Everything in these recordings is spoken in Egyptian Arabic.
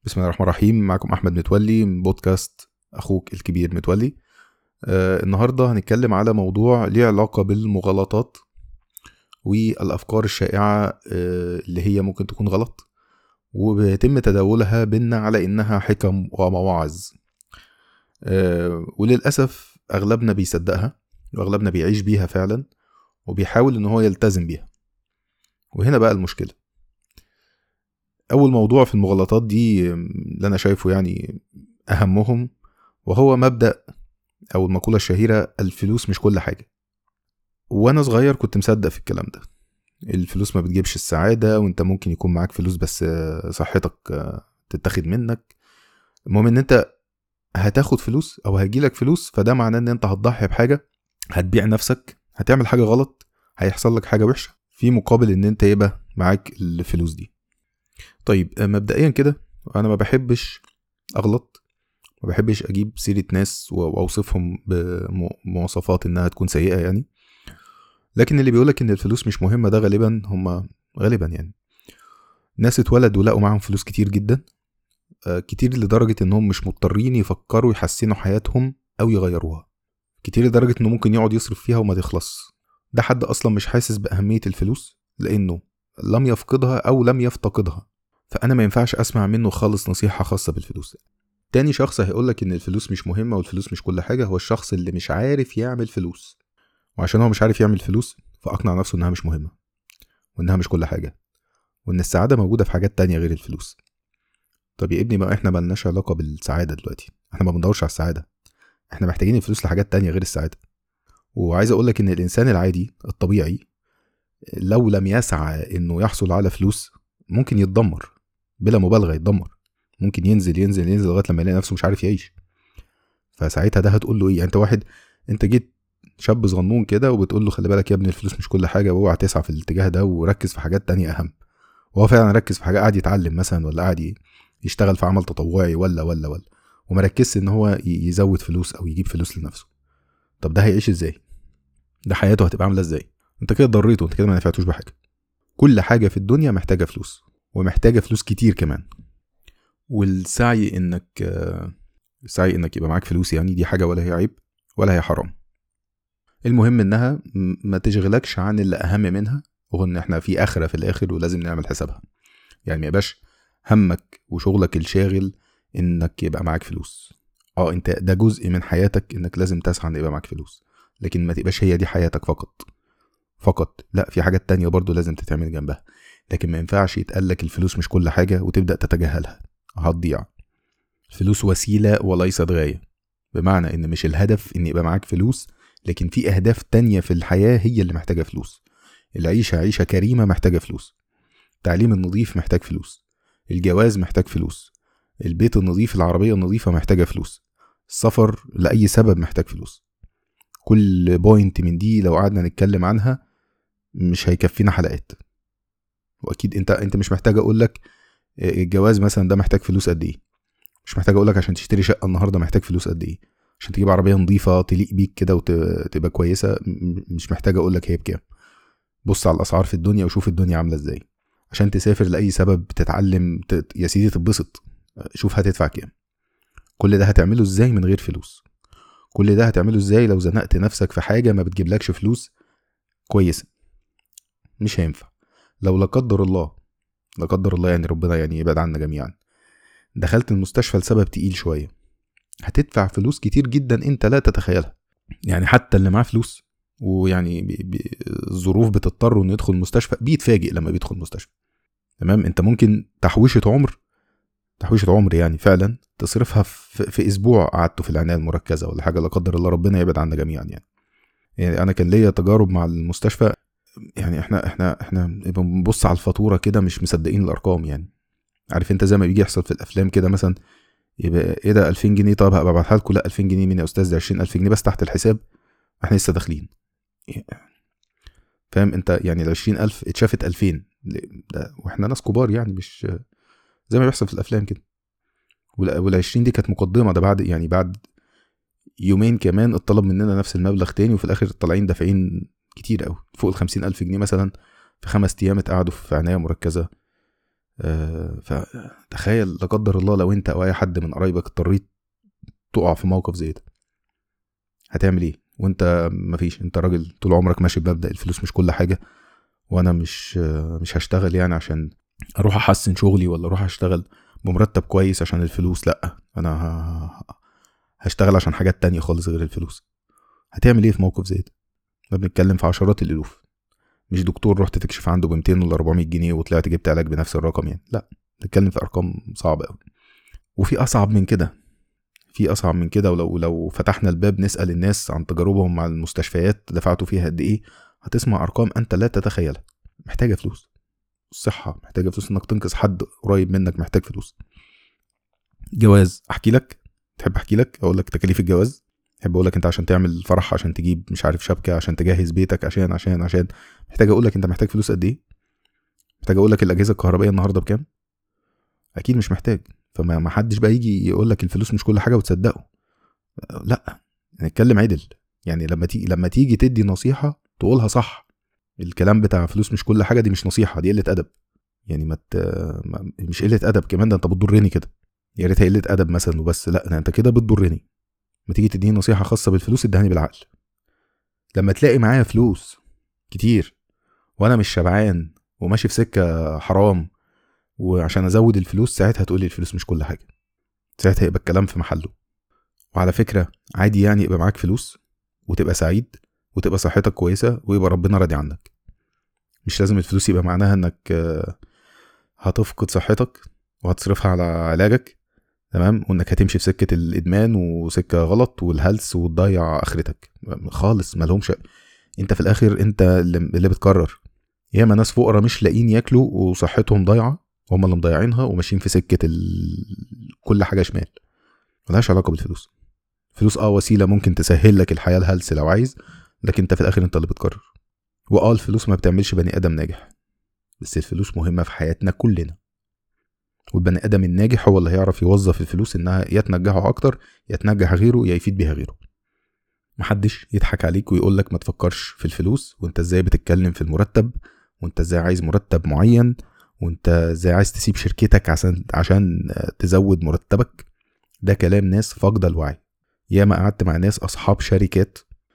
بسم الله الرحمن الرحيم معكم احمد متولي من بودكاست اخوك الكبير متولي آه النهارده هنتكلم على موضوع ليه علاقه بالمغالطات والافكار الشائعه آه اللي هي ممكن تكون غلط وبيتم تداولها بينا على انها حكم ومواعظ آه وللاسف اغلبنا بيصدقها واغلبنا بيعيش بيها فعلا وبيحاول ان هو يلتزم بيها وهنا بقى المشكله اول موضوع في المغالطات دي اللي انا شايفه يعني اهمهم وهو مبدا او المقوله الشهيره الفلوس مش كل حاجه وانا صغير كنت مصدق في الكلام ده الفلوس ما بتجيبش السعاده وانت ممكن يكون معاك فلوس بس صحتك تتاخد منك المهم ان انت هتاخد فلوس او هيجيلك فلوس فده معناه ان انت هتضحي بحاجه هتبيع نفسك هتعمل حاجه غلط هيحصل لك حاجه وحشه في مقابل ان انت يبقى معاك الفلوس دي طيب مبدئيا كده انا ما بحبش اغلط ما بحبش اجيب سيره ناس واوصفهم بمواصفات انها تكون سيئه يعني لكن اللي بيقولك ان الفلوس مش مهمه ده غالبا هم غالبا يعني ناس اتولدوا لقوا معاهم فلوس كتير جدا كتير لدرجه انهم مش مضطرين يفكروا يحسنوا حياتهم او يغيروها كتير لدرجه انه ممكن يقعد يصرف فيها وما تخلص ده حد اصلا مش حاسس باهميه الفلوس لانه لم يفقدها او لم يفتقدها فانا ما ينفعش اسمع منه خالص نصيحه خاصه بالفلوس تاني شخص هيقولك ان الفلوس مش مهمه والفلوس مش كل حاجه هو الشخص اللي مش عارف يعمل فلوس وعشان هو مش عارف يعمل فلوس فاقنع نفسه انها مش مهمه وانها مش كل حاجه وان السعاده موجوده في حاجات تانية غير الفلوس طب يا ابني بقى احنا ملناش علاقه بالسعاده دلوقتي احنا ما بندورش على السعاده احنا محتاجين الفلوس لحاجات تانية غير السعاده وعايز اقولك ان الانسان العادي الطبيعي لو لم يسعى انه يحصل على فلوس ممكن يتدمر بلا مبالغه يتدمر ممكن ينزل ينزل ينزل لغايه لما يلاقي نفسه مش عارف يعيش فساعتها ده هتقول له ايه انت واحد انت جيت شاب صغنون كده وبتقول له خلي بالك يا ابني الفلوس مش كل حاجه واوعى تسعى في الاتجاه ده وركز في حاجات تانية اهم وهو فعلا ركز في حاجه قاعد يتعلم مثلا ولا قاعد يشتغل في عمل تطوعي ولا ولا ولا وما ركزش ان هو يزود فلوس او يجيب فلوس لنفسه طب ده هيعيش ازاي ده حياته هتبقى عامله ازاي انت كده ضريته انت كده ما نفعتوش بحاجه كل حاجه في الدنيا محتاجه فلوس ومحتاجه فلوس كتير كمان والسعي انك السعي انك يبقى معاك فلوس يعني دي حاجه ولا هي عيب ولا هي حرام المهم انها ما تشغلكش عن اللي اهم منها وهو ان احنا في اخره في الاخر ولازم نعمل حسابها يعني ما يبقاش همك وشغلك الشاغل انك يبقى معاك فلوس اه انت ده جزء من حياتك انك لازم تسعى ان يبقى معاك فلوس لكن ما تبقاش هي دي حياتك فقط فقط لا في حاجات تانية برضو لازم تتعمل جنبها لكن ما ينفعش يتقالك الفلوس مش كل حاجة وتبدأ تتجاهلها هتضيع الفلوس وسيلة وليست غاية بمعنى ان مش الهدف ان يبقى معاك فلوس لكن في اهداف تانية في الحياة هي اللي محتاجة فلوس العيشة عيشة كريمة محتاجة فلوس التعليم النظيف محتاج فلوس الجواز محتاج فلوس البيت النظيف العربية النظيفة محتاجة فلوس السفر لأي سبب محتاج فلوس كل بوينت من دي لو قعدنا نتكلم عنها مش هيكفينا حلقات واكيد انت انت مش محتاج اقول لك الجواز مثلا ده محتاج فلوس قد ايه مش محتاج اقول لك عشان تشتري شقه النهارده محتاج فلوس قد ايه عشان تجيب عربيه نظيفه تليق بيك كده وتبقى كويسه مش محتاج اقول لك هي بكام بص على الاسعار في الدنيا وشوف الدنيا عامله ازاي عشان تسافر لاي سبب تتعلم تت... يا سيدي تتبسط شوف هتدفع كام كل ده هتعمله ازاي من غير فلوس كل ده هتعمله ازاي لو زنقت نفسك في حاجه ما بتجيبلكش فلوس كويسه مش هينفع لو لا قدر الله لا قدر الله يعني ربنا يعني يبعد عنا جميعا دخلت المستشفى لسبب تقيل شويه هتدفع فلوس كتير جدا انت لا تتخيلها يعني حتى اللي معاه فلوس ويعني بي بي الظروف بتضطر انه يدخل المستشفى بيتفاجئ لما بيدخل المستشفى تمام انت ممكن تحويشه عمر تحويشه عمر يعني فعلا تصرفها في, في اسبوع قعدته في العنايه المركزه ولا حاجه لا قدر الله ربنا يبعد عنا جميعا يعني يعني انا كان ليا تجارب مع المستشفى يعني احنا احنا احنا بنبص على الفاتوره كده مش مصدقين الارقام يعني عارف انت زي ما بيجي يحصل في الافلام كده مثلا يبقى ايه ده 2000 جنيه طب هبقى ابعتها لكم لا 2000 جنيه مين يا استاذ ده 20000 جنيه بس تحت الحساب احنا لسه داخلين فاهم انت يعني ال 20000 اتشافت 2000 ده واحنا ناس كبار يعني مش زي ما بيحصل في الافلام كده وال 20 دي كانت مقدمه ده بعد يعني بعد يومين كمان اتطلب مننا نفس المبلغ تاني وفي الاخر طالعين دافعين كتير قوي فوق ال 50000 جنيه مثلا في خمس ايام اتقعدوا في عنايه مركزه آه، فتخيل لا قدر الله لو انت او اي حد من قرايبك اضطريت تقع في موقف زي ده هتعمل ايه وانت مفيش انت راجل طول عمرك ماشي بمبدا الفلوس مش كل حاجه وانا مش مش هشتغل يعني عشان اروح احسن شغلي ولا اروح اشتغل بمرتب كويس عشان الفلوس لا انا هشتغل عشان حاجات تانية خالص غير الفلوس هتعمل ايه في موقف زي ده احنا بنتكلم في عشرات الالوف مش دكتور رحت تكشف عنده ب 200 ولا 400 جنيه وطلعت جبت علاج بنفس الرقم يعني لا بنتكلم في ارقام صعبه قوي وفي اصعب من كده في اصعب من كده ولو لو فتحنا الباب نسال الناس عن تجاربهم مع المستشفيات دفعتوا فيها قد ايه هتسمع ارقام انت لا تتخيلها محتاجه فلوس الصحه محتاجه فلوس انك تنقذ حد قريب منك محتاج فلوس جواز احكي لك تحب احكي لك اقول لك تكاليف الجواز احب اقول لك انت عشان تعمل فرح عشان تجيب مش عارف شبكه عشان تجهز بيتك عشان عشان عشان محتاج اقول لك انت محتاج فلوس قد ايه محتاج اقول لك الاجهزه الكهربائيه النهارده بكام اكيد مش محتاج فما ما حدش بقى يجي يقول لك الفلوس مش كل حاجه وتصدقه لا نتكلم عدل يعني لما تيجي لما تيجي تدي نصيحه تقولها صح الكلام بتاع فلوس مش كل حاجه دي مش نصيحه دي قله ادب يعني ما مش قله ادب كمان ده انت بتضرني كده يا ريت قله ادب مثلا وبس لا ده انت كده بتضرني ما تيجي تديني نصيحه خاصه بالفلوس ادهاني بالعقل لما تلاقي معايا فلوس كتير وانا مش شبعان وماشي في سكه حرام وعشان ازود الفلوس ساعتها تقولي الفلوس مش كل حاجه ساعتها يبقى الكلام في محله وعلى فكره عادي يعني يبقى معاك فلوس وتبقى سعيد وتبقى صحتك كويسه ويبقى ربنا راضي عنك مش لازم الفلوس يبقى معناها انك هتفقد صحتك وهتصرفها على علاجك تمام وانك هتمشي في سكه الادمان وسكه غلط والهلس وتضيع اخرتك خالص مالهمش انت في الاخر انت اللي بتقرر ياما ناس فقراء مش لاقيين ياكلوا وصحتهم ضايعه وهم اللي مضيعينها وماشيين في سكه ال... كل حاجه شمال ملهاش علاقه بالفلوس فلوس اه وسيله ممكن تسهل لك الحياه الهلس لو عايز لكن انت في الاخر انت اللي بتقرر واه الفلوس ما بتعملش بني ادم ناجح بس الفلوس مهمه في حياتنا كلنا والبني ادم الناجح هو اللي هيعرف يوظف الفلوس انها يا تنجحه اكتر يا تنجح غيره يا يفيد بيها غيره محدش يضحك عليك ويقول لك ما تفكرش في الفلوس وانت ازاي بتتكلم في المرتب وانت ازاي عايز مرتب معين وانت ازاي عايز تسيب شركتك عشان عشان تزود مرتبك ده كلام ناس فاقده الوعي ياما قعدت مع ناس اصحاب شركات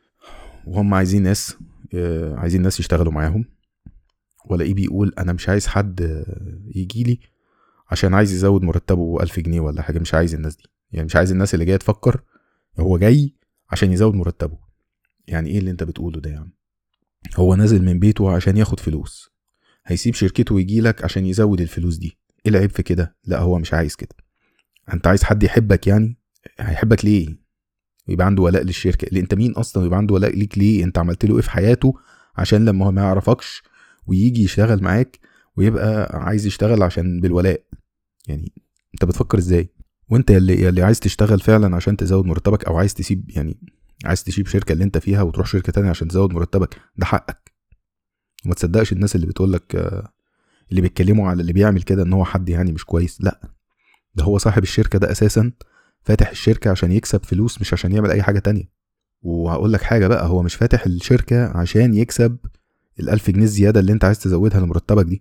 وهم عايزين ناس آه، عايزين ناس يشتغلوا معاهم والاقيه بيقول انا مش عايز حد يجي لي عشان عايز يزود مرتبه ألف جنيه ولا حاجه مش عايز الناس دي يعني مش عايز الناس اللي جايه تفكر هو جاي عشان يزود مرتبه يعني ايه اللي انت بتقوله ده يا عم هو نازل من بيته عشان ياخد فلوس هيسيب شركته ويجي لك عشان يزود الفلوس دي ايه العيب في كده لا هو مش عايز كده انت عايز حد يحبك يعني هيحبك ليه يبقى عنده ولاء للشركه اللي انت مين اصلا يبقى عنده ولاء ليك ليه انت عملت له ايه في حياته عشان لما هو ما يعرفكش ويجي يشتغل معاك ويبقى عايز يشتغل عشان بالولاء يعني انت بتفكر ازاي وانت اللي اللي عايز تشتغل فعلا عشان تزود مرتبك او عايز تسيب يعني عايز تسيب شركه اللي انت فيها وتروح شركه تانية عشان تزود مرتبك ده حقك وما تصدقش الناس اللي بتقولك اللي بيتكلموا على اللي بيعمل كده ان هو حد يعني مش كويس لا ده هو صاحب الشركه ده اساسا فاتح الشركه عشان يكسب فلوس مش عشان يعمل اي حاجه تانية وهقول لك حاجه بقى هو مش فاتح الشركه عشان يكسب الألف جنيه الزياده اللي انت عايز تزودها لمرتبك دي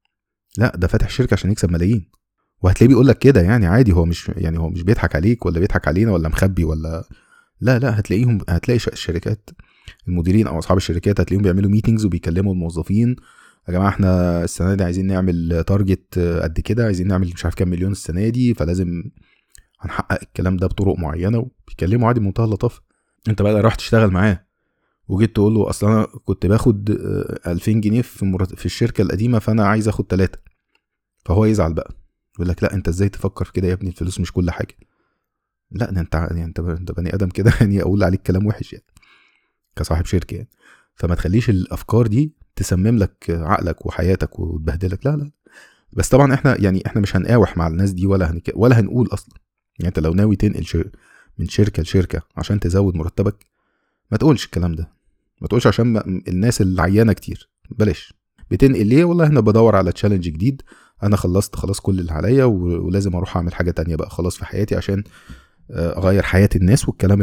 لا ده فاتح الشركه عشان يكسب ملايين وهتلاقيه بيقول لك كده يعني عادي هو مش يعني هو مش بيضحك عليك ولا بيضحك علينا ولا مخبي ولا لا لا هتلاقيهم هتلاقي الشركات المديرين او اصحاب الشركات هتلاقيهم بيعملوا ميتنجز وبيكلموا الموظفين يا جماعه احنا السنه دي عايزين نعمل تارجت قد كده عايزين نعمل مش عارف كام مليون السنه دي فلازم هنحقق الكلام ده بطرق معينه وبيكلموا عادي بمنتهى اللطافه انت بقى راح تشتغل معاه وجيت تقول له اصل انا كنت باخد 2000 جنيه في مرت... في الشركه القديمه فانا عايز اخد ثلاثه فهو يزعل بقى يقول لك لا انت ازاي تفكر كده يا ابني الفلوس مش كل حاجه لا ده انت يعني انت انت بني ادم كده يعني اقول عليك كلام وحش يعني كصاحب شركه يعني فما تخليش الافكار دي تسمم لك عقلك وحياتك وتبهدلك لا لا بس طبعا احنا يعني احنا مش هنقاوح مع الناس دي ولا هنك... ولا هنقول اصلا يعني انت لو ناوي تنقل شر... من شركه لشركه عشان تزود مرتبك ما تقولش الكلام ده ما تقولش عشان الناس العيانه كتير بلاش بتنقل ليه والله انا بدور على تشالنج جديد انا خلصت خلاص كل اللي عليا ولازم اروح اعمل حاجه تانية بقى خلاص في حياتي عشان اغير حياه الناس والكلام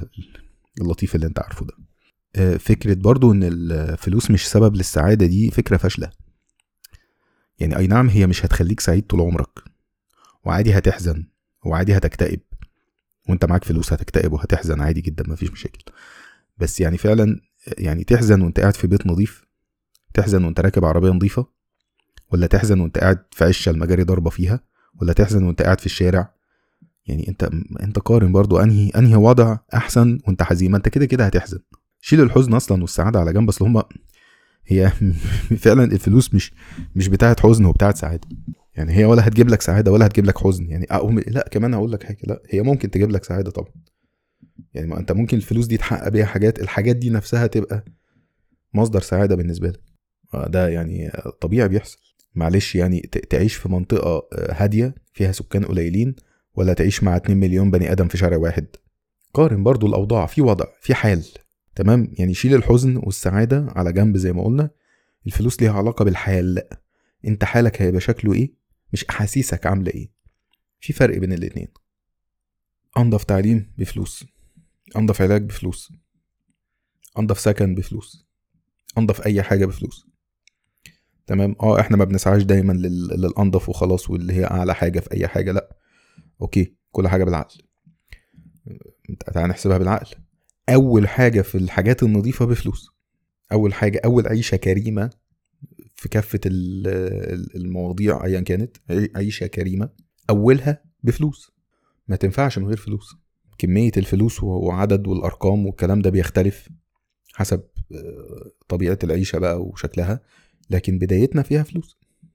اللطيف اللي انت عارفه ده فكرة برضو ان الفلوس مش سبب للسعادة دي فكرة فاشلة يعني اي نعم هي مش هتخليك سعيد طول عمرك وعادي هتحزن وعادي هتكتئب وانت معاك فلوس هتكتئب وهتحزن عادي جدا مفيش مشاكل بس يعني فعلا يعني تحزن وانت قاعد في بيت نظيف تحزن وانت راكب عربيه نظيفه ولا تحزن وانت قاعد في عشه المجاري ضاربه فيها ولا تحزن وانت قاعد في الشارع يعني انت انت قارن برضو انهي انهي وضع احسن وانت حزين ما انت كده كده هتحزن شيل الحزن اصلا والسعاده على جنب اصل هما هي فعلا الفلوس مش مش بتاعه حزن وبتاعه سعاده يعني هي ولا هتجيب لك سعاده ولا هتجيب لك حزن يعني أقوم لا كمان هقول لك حاجه لا هي ممكن تجيب لك سعاده طبعا يعني ما انت ممكن الفلوس دي تحقق بيها حاجات الحاجات دي نفسها تبقى مصدر سعاده بالنسبه لك ده يعني طبيعي بيحصل معلش يعني تعيش في منطقه هاديه فيها سكان قليلين ولا تعيش مع 2 مليون بني ادم في شارع واحد قارن برضو الاوضاع في وضع في حال تمام يعني شيل الحزن والسعاده على جنب زي ما قلنا الفلوس ليها علاقه بالحال انت حالك هيبقى شكله ايه مش احاسيسك عامله ايه في فرق بين الاتنين انضف تعليم بفلوس انضف علاج بفلوس انضف سكن بفلوس انضف اي حاجه بفلوس تمام اه احنا ما بنسعاش دايما للانضف وخلاص واللي هي اعلى حاجه في اي حاجه لا اوكي كل حاجه بالعقل تعال نحسبها بالعقل اول حاجه في الحاجات النظيفه بفلوس اول حاجه اول عيشه كريمه في كافه المواضيع ايا كانت عيشه كريمه اولها بفلوس ما تنفعش من غير فلوس كميه الفلوس وعدد والارقام والكلام ده بيختلف حسب آه، طبيعه العيشه بقى وشكلها لكن بدايتنا فيها فلوس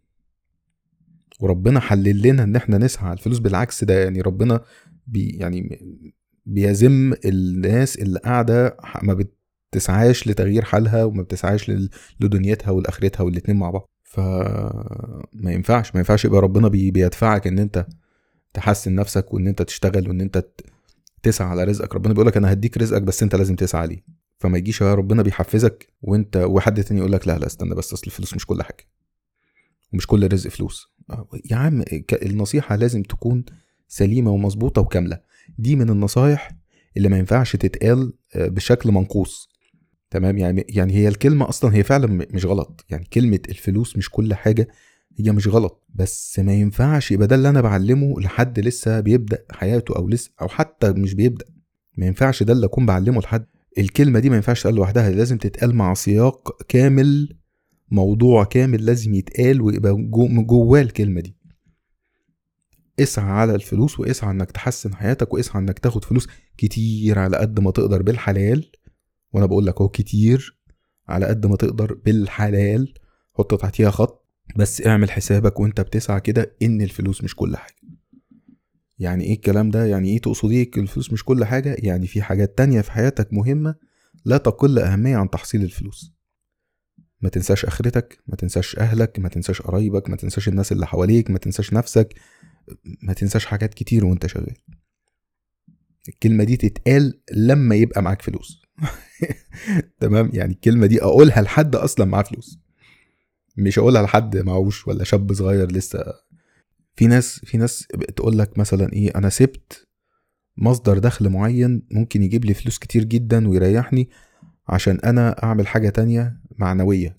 وربنا حلل لنا ان احنا نسعى الفلوس بالعكس ده يعني ربنا بي يعني بيذم الناس اللي قاعده ما بتسعاش لتغيير حالها وما بتسعاش لدنيتها ولاخرتها والاتنين مع بعض فما ينفعش ما ينفعش يبقى ربنا بي بيدفعك ان انت تحسن نفسك وان انت تشتغل وان انت تسعى على رزقك ربنا بيقول لك انا هديك رزقك بس انت لازم تسعى ليه فما يجيش يا ربنا بيحفزك وانت وحد تاني يقول لك لا لا استنى بس اصل الفلوس مش كل حاجه ومش كل رزق فلوس يا عم النصيحه لازم تكون سليمه ومظبوطه وكامله دي من النصايح اللي ما ينفعش تتقال آه، بشكل منقوص تمام يعني يعني هي الكلمه اصلا هي فعلا مش غلط يعني كلمه الفلوس مش كل حاجه هي مش غلط بس ما ينفعش يبقى ده اللي انا بعلمه لحد لسه بيبدا حياته او لسه او حتى مش بيبدا ما ينفعش ده اللي اكون بعلمه لحد الكلمه دي ما ينفعش تقال لوحدها لازم تتقال مع سياق كامل موضوع كامل لازم يتقال ويبقى جواه الكلمه دي اسعى على الفلوس واسعى انك تحسن حياتك واسعى انك تاخد فلوس كتير على قد ما تقدر بالحلال وانا بقول لك هو كتير على قد ما تقدر بالحلال حط تحتيها خط بس اعمل حسابك وانت بتسعى كده ان الفلوس مش كل حاجه يعني ايه الكلام ده يعني ايه تقصد ايه الفلوس مش كل حاجه يعني في حاجات تانية في حياتك مهمه لا تقل اهميه عن تحصيل الفلوس ما تنساش اخرتك ما تنساش اهلك ما تنساش قرايبك ما تنساش الناس اللي حواليك ما تنساش نفسك ما تنساش حاجات كتير وانت شغال الكلمة دي تتقال لما يبقى معاك فلوس تمام يعني الكلمة دي اقولها لحد اصلا معاه فلوس مش اقولها لحد معوش ولا شاب صغير لسه في ناس في ناس بتقول لك مثلا ايه انا سبت مصدر دخل معين ممكن يجيب لي فلوس كتير جدا ويريحني عشان انا اعمل حاجة تانية معنوية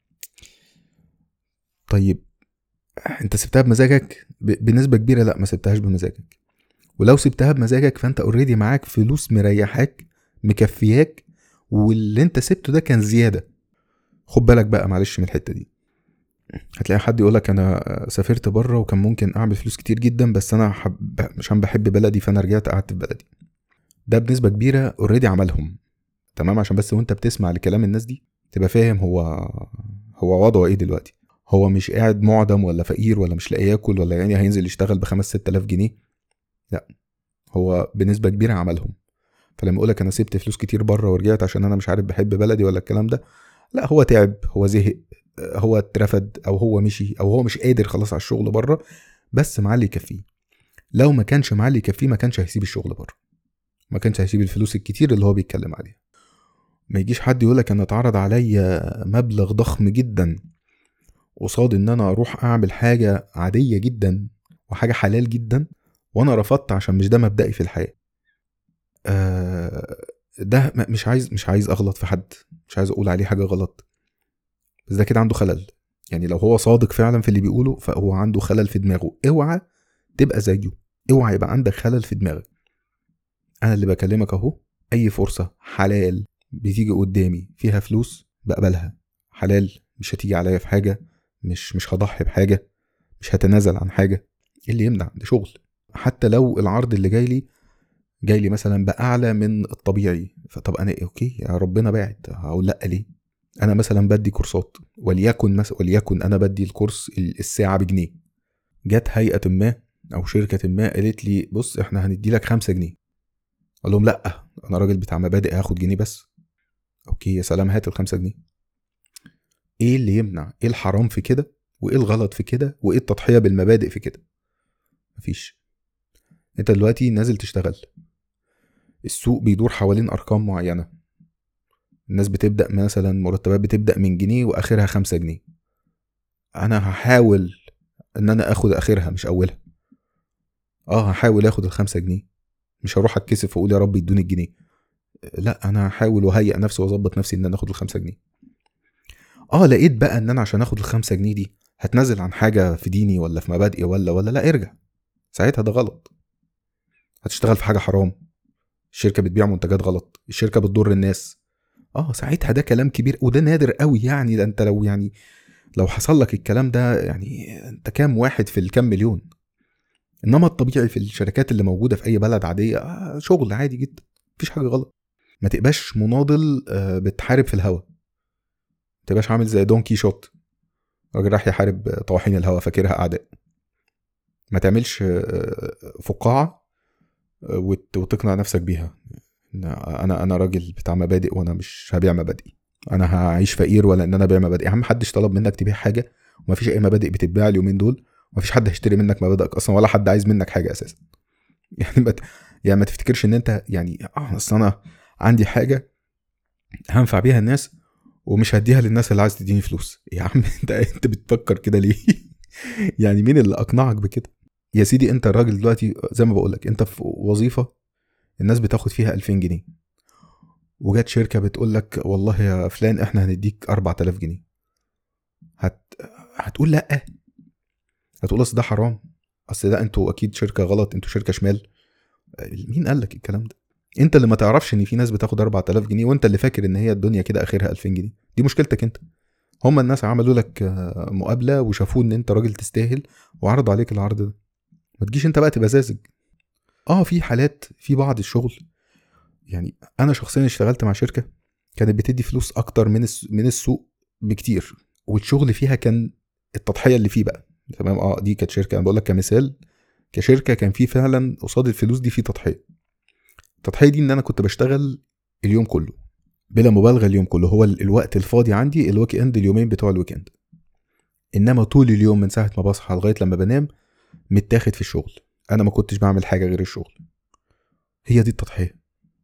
طيب انت سبتها بمزاجك بنسبة كبيرة لا ما سبتهاش بمزاجك ولو سبتها بمزاجك فانت اوريدي معاك فلوس مريحاك مكفياك واللي انت سبته ده كان زيادة خد بالك بقى معلش من الحتة دي هتلاقي حد يقولك انا سافرت بره وكان ممكن اعمل فلوس كتير جدا بس انا حب عشان بحب بلدي فانا رجعت قعدت في بلدي ده بنسبه كبيره اوريدي عملهم تمام عشان بس وانت بتسمع لكلام الناس دي تبقى فاهم هو هو وضعه ايه دلوقتي هو مش قاعد معدم ولا فقير ولا مش لاقي ياكل ولا يعني هينزل يشتغل بخمس ست الاف جنيه لا هو بنسبه كبيره عملهم فلما يقولك انا سبت فلوس كتير بره ورجعت عشان انا مش عارف بحب بلدي ولا الكلام ده لا هو تعب هو زهق هو اترفد او هو مشي او هو مش قادر خلاص على الشغل بره بس معاه اللي يكفيه لو ما كانش معاه اللي يكفيه ما كانش هيسيب الشغل بره ما كانش هيسيب الفلوس الكتير اللي هو بيتكلم عليها ما يجيش حد يقولك انا اتعرض عليا مبلغ ضخم جدا قصاد ان انا اروح اعمل حاجه عاديه جدا وحاجه حلال جدا وانا رفضت عشان مش ده مبدئي في الحياه آه ده مش عايز مش عايز اغلط في حد مش عايز اقول عليه حاجه غلط بس ده كده عنده خلل يعني لو هو صادق فعلا في اللي بيقوله فهو عنده خلل في دماغه اوعى تبقى زيه اوعى يبقى عندك خلل في دماغك انا اللي بكلمك اهو اي فرصه حلال بتيجي قدامي فيها فلوس بقبلها حلال مش هتيجي عليا في حاجه مش مش هضحي بحاجه مش هتنازل عن حاجه ايه اللي يمنع ده شغل حتى لو العرض اللي جاي لي جاي لي مثلا باعلى من الطبيعي فطب انا اوكي يا ربنا باعت هقول لا ليه انا مثلا بدي كورسات وليكن مثلا وليكن انا بدي الكورس الساعه بجنيه جت هيئه ما او شركه ما قالت لي بص احنا هندي لك 5 جنيه اقول لهم لا انا راجل بتاع مبادئ هاخد جنيه بس اوكي يا سلام هات الخمسة جنيه ايه اللي يمنع ايه الحرام في كده وايه الغلط في كده وايه التضحيه بالمبادئ في كده مفيش انت دلوقتي نازل تشتغل السوق بيدور حوالين ارقام معينه الناس بتبدا مثلا مرتبات بتبدا من جنيه واخرها خمسة جنيه انا هحاول ان انا اخد اخرها مش اولها اه هحاول اخد الخمسة جنيه مش هروح اتكسف واقول يا رب يدوني الجنيه لا انا هحاول واهيئ نفسي واظبط نفسي ان انا اخد الخمسة جنيه اه لقيت بقى ان انا عشان اخد الخمسة جنيه دي هتنزل عن حاجه في ديني ولا في مبادئي ولا ولا لا ارجع ساعتها ده غلط هتشتغل في حاجه حرام الشركه بتبيع منتجات غلط الشركه بتضر الناس اه ساعتها ده كلام كبير وده نادر قوي يعني ده انت لو يعني لو حصل لك الكلام ده يعني انت كام واحد في الكام مليون انما الطبيعي في الشركات اللي موجوده في اي بلد عاديه آه شغل عادي جدا مفيش حاجه غلط ما تبقاش مناضل آه بتحارب في الهوا ما تبقاش عامل زي دون كيشوت راجل راح يحارب طواحين الهوا فاكرها اعداء ما تعملش آه، فقاعه آه، وتقنع نفسك بيها انا انا راجل بتاع مبادئ وانا مش هبيع مبادئي انا هعيش فقير ولا ان انا ابيع مبادئي يا عم محدش طلب منك تبيع حاجه ومفيش اي مبادئ بتتباع اليومين دول ومفيش حد هيشتري منك مبادئك اصلا ولا حد عايز منك حاجه اساسا يعني ما يعني ما تفتكرش ان انت يعني اه اصل انا عندي حاجه هنفع بيها الناس ومش هديها للناس اللي عايز تديني فلوس يا عم انت انت بتفكر كده ليه يعني مين اللي اقنعك بكده يا سيدي انت الراجل دلوقتي زي ما بقول لك انت في وظيفه الناس بتاخد فيها 2000 جنيه وجت شركه بتقول لك والله يا فلان احنا هنديك 4000 جنيه هت... هتقول لا هتقول اصل ده حرام اصل ده انتوا اكيد شركه غلط انتوا شركه شمال مين قال لك الكلام ده انت اللي ما تعرفش ان في ناس بتاخد 4000 جنيه وانت اللي فاكر ان هي الدنيا كده اخرها 2000 جنيه دي مشكلتك انت هما الناس عملوا لك آه، مقابله وشافوه ان انت راجل تستاهل وعرضوا عليك العرض ده ما تجيش انت بقى تبقى ساذج اه في حالات في بعض الشغل يعني انا شخصيا اشتغلت مع شركه كانت بتدي فلوس اكتر من من السوق بكتير والشغل فيها كان التضحيه اللي فيه بقى تمام اه دي كانت شركه انا بقول لك كمثال كشركه كان في فعلا قصاد الفلوس دي في تضحيه التضحيه دي ان انا كنت بشتغل اليوم كله بلا مبالغه اليوم كله هو الوقت الفاضي عندي الويك اند اليومين بتوع الويك اند انما طول اليوم من ساعه ما بصحى لغايه لما بنام متاخد في الشغل انا ما كنتش بعمل حاجه غير الشغل هي دي التضحيه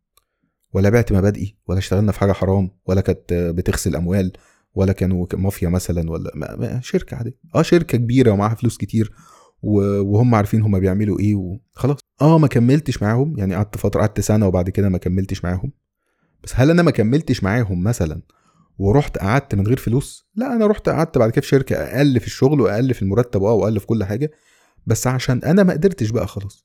ولا بعت مبادئي ولا اشتغلنا في حاجه حرام ولا كانت بتغسل اموال ولا كانوا مافيا مثلا ولا ما ما شركه عاديه اه شركه كبيره ومعاها فلوس كتير وهم عارفين هما بيعملوا ايه وخلاص اه ما كملتش معاهم يعني قعدت فتره قعدت سنه وبعد كده ما كملتش معاهم بس هل انا ما كملتش معاهم مثلا ورحت قعدت من غير فلوس لا انا رحت قعدت بعد كده في شركه اقل في الشغل واقل في المرتب اه واقل في كل حاجه بس عشان انا ما قدرتش بقى خلاص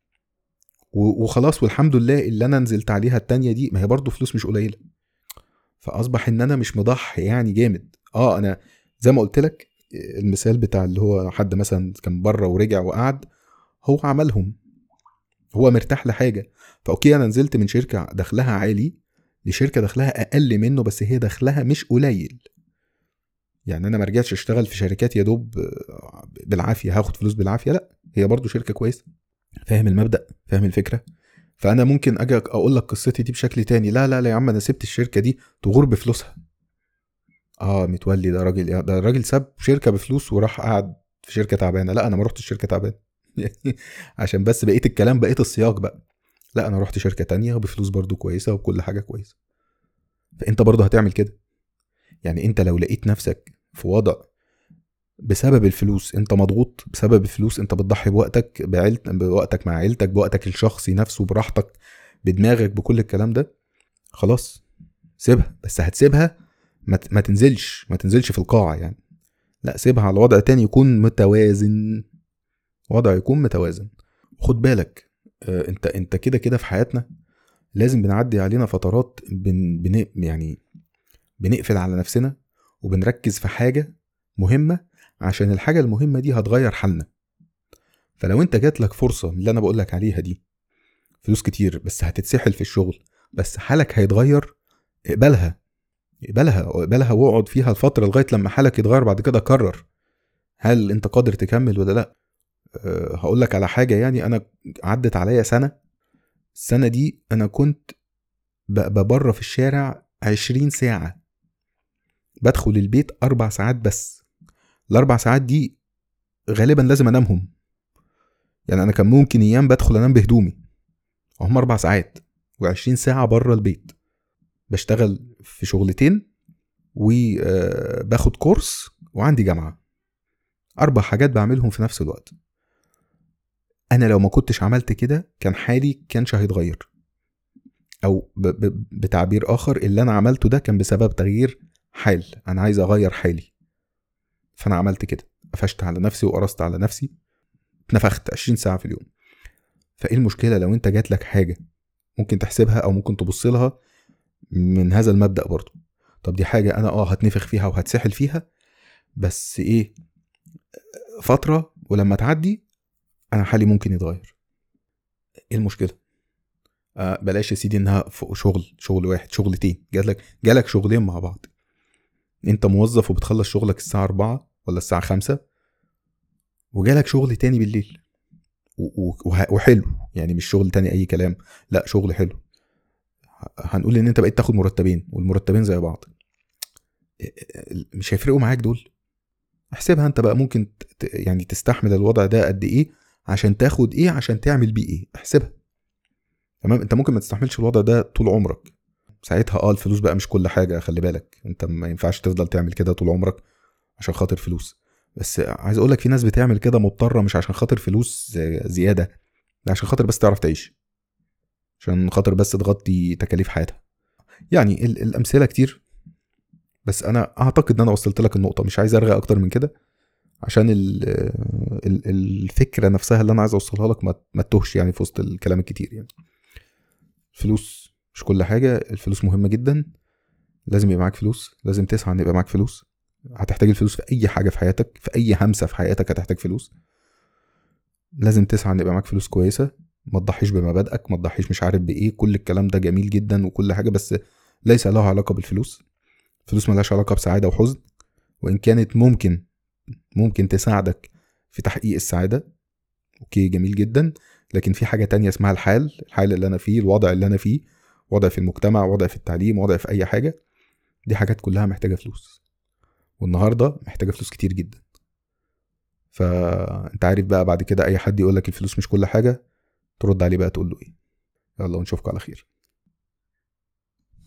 وخلاص والحمد لله اللي انا نزلت عليها التانية دي ما هي برضه فلوس مش قليله فاصبح ان انا مش مضحي يعني جامد اه انا زي ما قلت لك المثال بتاع اللي هو حد مثلا كان بره ورجع وقعد هو عملهم هو مرتاح لحاجه فاوكي انا نزلت من شركه دخلها عالي لشركه دخلها اقل منه بس هي دخلها مش قليل يعني انا ما رجعتش اشتغل في شركات يا دوب بالعافيه هاخد فلوس بالعافيه لا هي برضو شركه كويسه فاهم المبدا فاهم الفكره فانا ممكن اجي اقول لك قصتي دي بشكل تاني لا لا لا يا عم انا سبت الشركه دي تغور بفلوسها اه متولي ده راجل ده راجل ساب شركه بفلوس وراح قعد في شركه تعبانه لا انا ما رحتش شركه تعبانه عشان بس بقيت الكلام بقيت السياق بقى لا انا رحت شركه تانية بفلوس برضو كويسه وكل حاجه كويسه فانت برضو هتعمل كده يعني انت لو لقيت نفسك في وضع بسبب الفلوس انت مضغوط بسبب الفلوس انت بتضحي بوقتك بعيلت بوقتك مع عيلتك بوقتك الشخصي نفسه براحتك بدماغك بكل الكلام ده خلاص سيبها بس هتسيبها ما, ما تنزلش ما تنزلش في القاعه يعني لا سيبها على وضع تاني يكون متوازن وضع يكون متوازن خد بالك آه، انت انت كده كده في حياتنا لازم بنعدي علينا فترات بن بن يعني بنقفل على نفسنا وبنركز في حاجة مهمة عشان الحاجة المهمة دي هتغير حالنا فلو انت جات لك فرصة من اللي انا بقول لك عليها دي فلوس كتير بس هتتسحل في الشغل بس حالك هيتغير اقبلها اقبلها اقبلها واقعد فيها الفترة لغاية لما حالك يتغير بعد كده قرر هل انت قادر تكمل ولا لا أه هقول لك على حاجة يعني انا عدت عليا سنة السنة دي انا كنت بره في الشارع عشرين ساعة بدخل البيت أربع ساعات بس الأربع ساعات دي غالبا لازم أنامهم يعني أنا كان ممكن أيام بدخل أنام بهدومي وهم أربع ساعات وعشرين ساعة بره البيت بشتغل في شغلتين وباخد كورس وعندي جامعة أربع حاجات بعملهم في نفس الوقت أنا لو ما كنتش عملت كده كان حالي كانش هيتغير أو بتعبير آخر اللي أنا عملته ده كان بسبب تغيير حال أنا عايز أغير حالي فأنا عملت كده قفشت على نفسي وقرصت على نفسي اتنفخت 20 ساعة في اليوم فايه المشكلة لو انت جات لك حاجة ممكن تحسبها او ممكن تبص لها من هذا المبدأ برضو طب دي حاجة انا اه هتنفخ فيها وهتسحل فيها بس ايه فترة ولما تعدي انا حالي ممكن يتغير ايه المشكلة آه بلاش يا سيدي انها فوق شغل شغل واحد شغلتين جالك جالك شغلين مع بعض انت موظف وبتخلص شغلك الساعة أربعة ولا الساعة خمسة وجالك شغل تاني بالليل وحلو يعني مش شغل تاني اي كلام لا شغل حلو هنقول ان انت بقيت تاخد مرتبين والمرتبين زي بعض مش هيفرقوا معاك دول احسبها انت بقى ممكن يعني تستحمل الوضع ده قد ايه عشان تاخد ايه عشان تعمل بيه ايه احسبها تمام انت ممكن ما تستحملش الوضع ده طول عمرك ساعتها اه الفلوس بقى مش كل حاجه خلي بالك انت ما ينفعش تفضل تعمل كده طول عمرك عشان خاطر فلوس بس عايز اقول لك في ناس بتعمل كده مضطره مش عشان خاطر فلوس زياده ده عشان خاطر بس تعرف تعيش عشان خاطر بس تغطي تكاليف حياتها يعني الامثله كتير بس انا اعتقد ان انا وصلت لك النقطه مش عايز ارغي اكتر من كده عشان الفكره نفسها اللي انا عايز اوصلها لك ما تتوهش يعني في وسط الكلام الكتير يعني الفلوس مش كل حاجه الفلوس مهمه جدا لازم يبقى معاك فلوس لازم تسعى ان يبقى معاك فلوس هتحتاج الفلوس في اي حاجه في حياتك في اي همسه في حياتك هتحتاج فلوس لازم تسعى ان يبقى معاك فلوس كويسه ما تضحيش بمبادئك ما تضحيش مش عارف بايه كل الكلام ده جميل جدا وكل حاجه بس ليس له علاقه بالفلوس الفلوس ملهاش علاقه بسعاده وحزن وان كانت ممكن ممكن تساعدك في تحقيق السعاده اوكي جميل جدا لكن في حاجه تانية اسمها الحال الحال اللي انا فيه الوضع اللي انا فيه وضع في المجتمع وضع في التعليم وضع في اي حاجه دي حاجات كلها محتاجه فلوس والنهارده محتاجه فلوس كتير جدا فانت عارف بقى بعد كده اي حد يقول لك الفلوس مش كل حاجه ترد عليه بقى تقول له ايه يلا ونشوفكم على خير